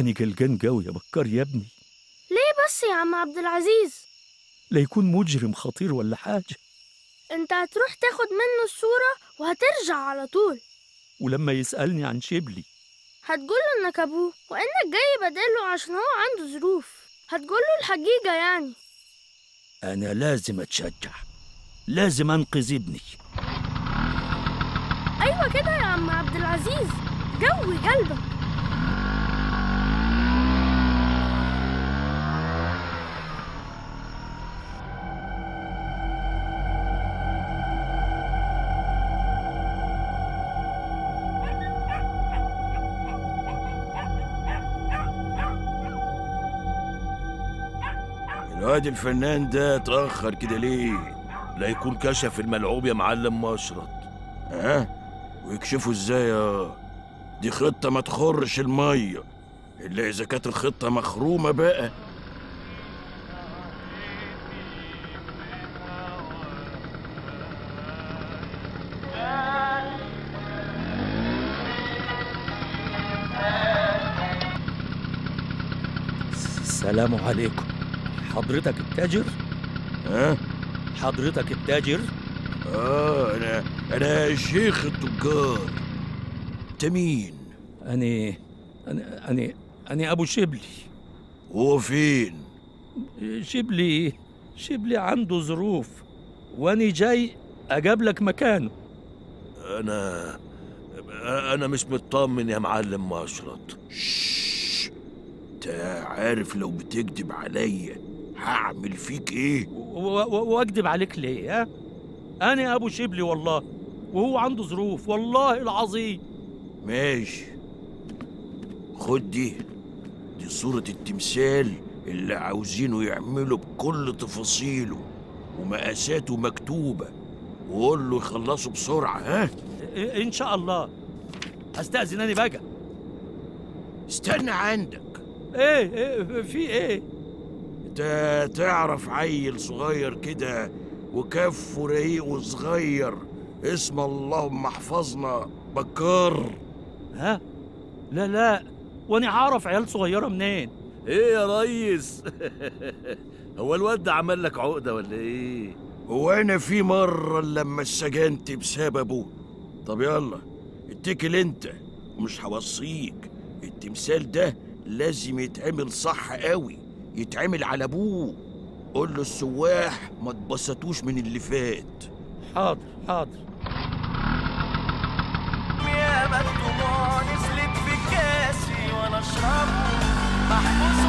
أنا قلقان قوي يا بكار يا ابني ليه بس يا عم عبد العزيز لا يكون مجرم خطير ولا حاجة انت هتروح تاخد منه الصورة وهترجع على طول ولما يسألني عن شبلي هتقوله انك ابوه وانك جاي بداله عشان هو عنده ظروف هتقوله الحقيقة يعني أنا لازم أتشجع لازم أنقذ ابني ايوه كده يا عم عبد العزيز جوي قلبك الواد الفنان ده اتأخر كده ليه؟ لا يكون كشف الملعوب يا معلم مشرط ها؟ ويكشفوا ازاي يا دي خطة ما تخرش المية إلا إذا كانت الخطة مخرومة بقى السلام عليكم حضرتك التاجر ها؟ حضرتك التاجر آه أنا أنا شيخ التجار أنت مين؟ أنا أنا أنا أنا أبو شبلي هو فين؟ شبلي شبلي عنده ظروف وأنا جاي أجاب مكانه أنا أنا مش مطمن يا معلم مشرط شش. أنت عارف لو بتكذب عليا هعمل فيك إيه؟ و- و- واكذب عليك ليه ها انا ابو شبلي والله وهو عنده ظروف والله العظيم ماشي خد دي دي صورة التمثال اللي عاوزينه يعمله بكل تفاصيله ومقاساته مكتوبة وقول له يخلصوا بسرعة ها إ- ان شاء الله استاذن انا بقى استنى عندك ايه, إيه في ايه انت تعرف عيل صغير كده وكفه رقيق وصغير اسم اللهم احفظنا بكار ها لا لا وانا عارف عيال صغيره منين ايه يا ريس هو الواد ده عمل لك عقده ولا ايه هو انا في مرة لما اتسجنت بسببه طب يلا اتكل انت ومش هوصيك التمثال ده لازم يتعمل صح قوي يتعمل على ابوه قول له السواح ما اتبسطوش من اللي فات حاضر حاضر يا الدموع نزلت في كاسي وانا اشربه محبوس